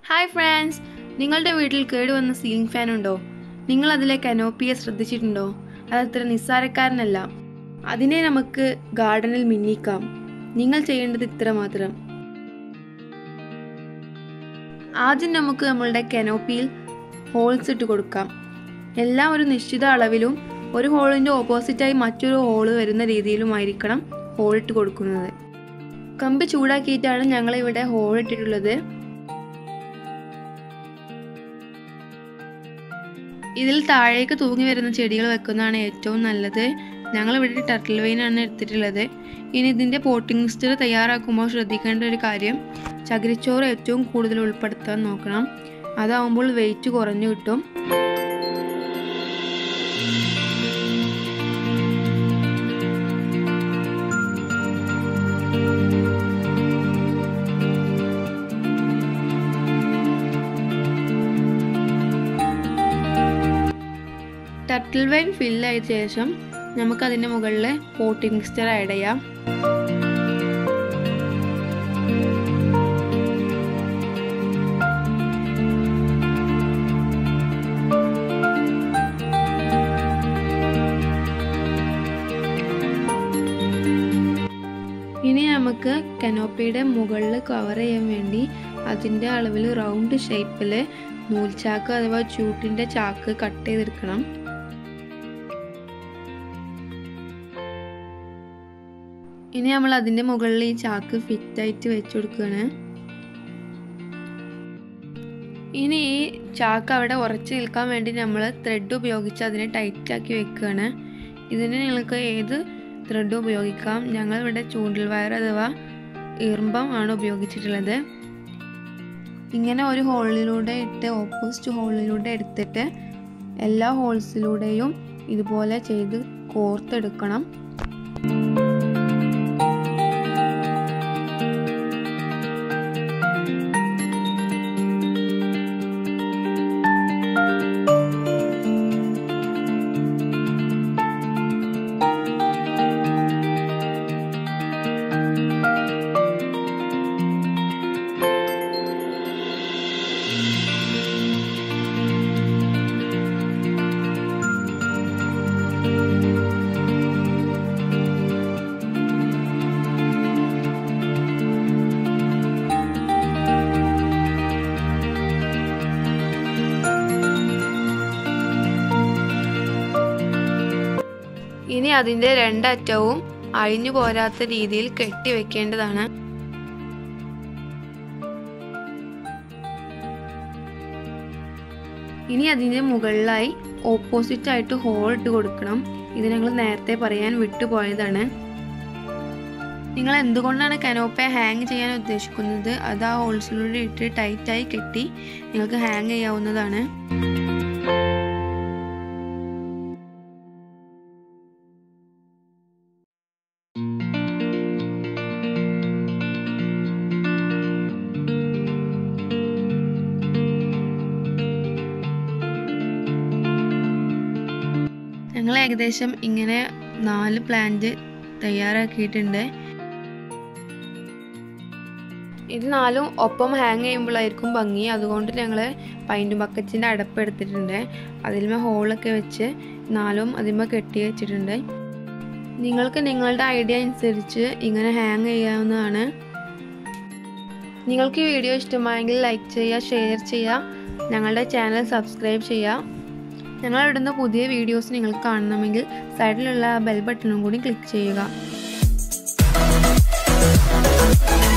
hi friends നിങ്ങളുടെ വീട്ടിൽ കേടുവന്ന ceiling fan ഉണ്ടോ നിങ്ങൾ അതിലെ കനോപ്പിയെ ശ്രദ്ധിച്ചിട്ടുണ്ടോ അത് അത്ര നിസ്സാരക്കാരനല്ല അതിനെ നമുക്ക് ഗാർഡനിൽ മിന്നിക്കാം നിങ്ങൾ ചെയ്യേണ്ടത് ഇത്ര മാത്രം ആദ്യം നമുക്ക് നമ്മളുടെ കനോപ്പിയിൽ ഹോൾസ് ഇട്ട് കൊടുക്കാം എല്ലാം ഒരു നിശ്ചിത അളവിലും ഒരു ഹോളിൻ്റെ ഓപ്പോസിറ്റായി മറ്റൊരു ഹോള് വരുന്ന രീതിയിലുമായിരിക്കണം ഹോൾ ഇട്ട് കൊടുക്കുന്നത് കമ്പ് ചൂടാക്കിയിട്ടാണ് ഞങ്ങളിവിടെ ഹോൾ ഇട്ടിട്ടുള്ളത് ഇതിൽ താഴേക്ക് തൂങ്ങി വരുന്ന ചെടികൾ വെക്കുന്നതാണ് ഏറ്റവും നല്ലത് ഞങ്ങളിവിടെ ടർട്ടിൽ വെയിനാണ് എടുത്തിട്ടുള്ളത് ഇനി ഇതിൻ്റെ പോട്ടിംഗ് മിക്സ്ചർ തയ്യാറാക്കുമ്പോൾ ശ്രദ്ധിക്കേണ്ട ഒരു കാര്യം ചകിരിച്ചോറ് ഏറ്റവും കൂടുതൽ ഉൾപ്പെടുത്താൻ നോക്കണം അതാവുമ്പോൾ വെയിറ്റ് കുറഞ്ഞു കിട്ടും ടർട്ടിൽ വൈൻ ഫില്ലായ ശേഷം നമുക്ക് അതിൻ്റെ മുകളിൽ പോട്ടിംഗ് മിക്സ്ചർ ആഡ് ചെയ്യാം ഇനി നമുക്ക് കനോപ്പിയുടെ മുകളിൽ കവർ ചെയ്യാൻ വേണ്ടി അതിൻ്റെ അളവിൽ റൗണ്ട് ഷേപ്പിൽ നൂൽച്ചാക്ക് അഥവാ ചൂട്ടിൻ്റെ ചാക്ക് കട്ട് ചെയ്തെടുക്കണം ഇനി നമ്മൾ അതിൻ്റെ മുകളിൽ ഈ ചാക്ക് ഫിറ്റായിട്ട് വെച്ച് കൊടുക്കുകയാണ് ഇനി ഈ ചാക്ക് അവിടെ ഉറച്ചു നിൽക്കാൻ വേണ്ടി നമ്മൾ ത്രെഡ് ഉപയോഗിച്ച് അതിനെ ടൈറ്റാക്കി വെക്കുകയാണ് ഇതിന് നിങ്ങൾക്ക് ഏത് ത്രെഡ് ഉപയോഗിക്കാം ഞങ്ങൾ ഇവിടെ ചൂണ്ടൽ വയർ അഥവാ ഈർമ്പം ആണ് ഉപയോഗിച്ചിട്ടുള്ളത് ഇങ്ങനെ ഒരു ഹോളിലൂടെ ഇട്ട് ഓപ്പോസിറ്റ് ഹോളിലൂടെ എടുത്തിട്ട് എല്ലാ ഹോൾസിലൂടെയും ഇതുപോലെ ചെയ്ത് കോർത്തെടുക്കണം ഇനി അതിൻ്റെ രണ്ടറ്റവും അഴിഞ്ഞു പോരാത്ത രീതിയിൽ കെട്ടിവെക്കേണ്ടതാണ് ഇനി അതിൻ്റെ മുകളിലായി ഓപ്പോസിറ്റ് ആയിട്ട് ഹോൾ ഇട്ട് കൊടുക്കണം ഇത് ഞങ്ങൾ നേരത്തെ പറയാൻ വിട്ടുപോയതാണ് നിങ്ങൾ എന്തുകൊണ്ടാണ് കനോപ്പ ഹാങ് ചെയ്യാൻ ഉദ്ദേശിക്കുന്നത് അത് ആ ഹോൾസിലൂടെ ഇട്ട് ടൈറ്റായി കെട്ടി നിങ്ങൾക്ക് ഹാങ് ചെയ്യാവുന്നതാണ് ഞങ്ങൾ ഏകദേശം ഇങ്ങനെ നാല് പ്ലാന്റ് തയ്യാറാക്കിയിട്ടുണ്ട് ഇത് നാലും ഒപ്പം ഹാങ് ചെയ്യുമ്പോഴായിരിക്കും ഭംഗി അതുകൊണ്ട് ഞങ്ങൾ പൈൻറ്റ് ബക്കറ്റിൻ്റെ അടപ്പ് എടുത്തിട്ടുണ്ട് അതിന്മേ ഹോളൊക്കെ വെച്ച് നാലും അതിന്മേ കെട്ടി വെച്ചിട്ടുണ്ട് നിങ്ങൾക്ക് നിങ്ങളുടെ ഐഡിയ അനുസരിച്ച് ഇങ്ങനെ ഹാങ് ചെയ്യാവുന്നതാണ് നിങ്ങൾക്ക് ഈ വീഡിയോ ഇഷ്ടമായെങ്കിൽ ലൈക്ക് ചെയ്യുക ഷെയർ ചെയ്യുക ഞങ്ങളുടെ ചാനൽ സബ്സ്ക്രൈബ് ചെയ്യുക ഞങ്ങൾ ഇടുന്ന പുതിയ വീഡിയോസ് നിങ്ങൾക്ക് കാണണമെങ്കിൽ സൈഡിലുള്ള ബെൽ ബട്ടണും കൂടി ക്ലിക്ക് ചെയ്യുക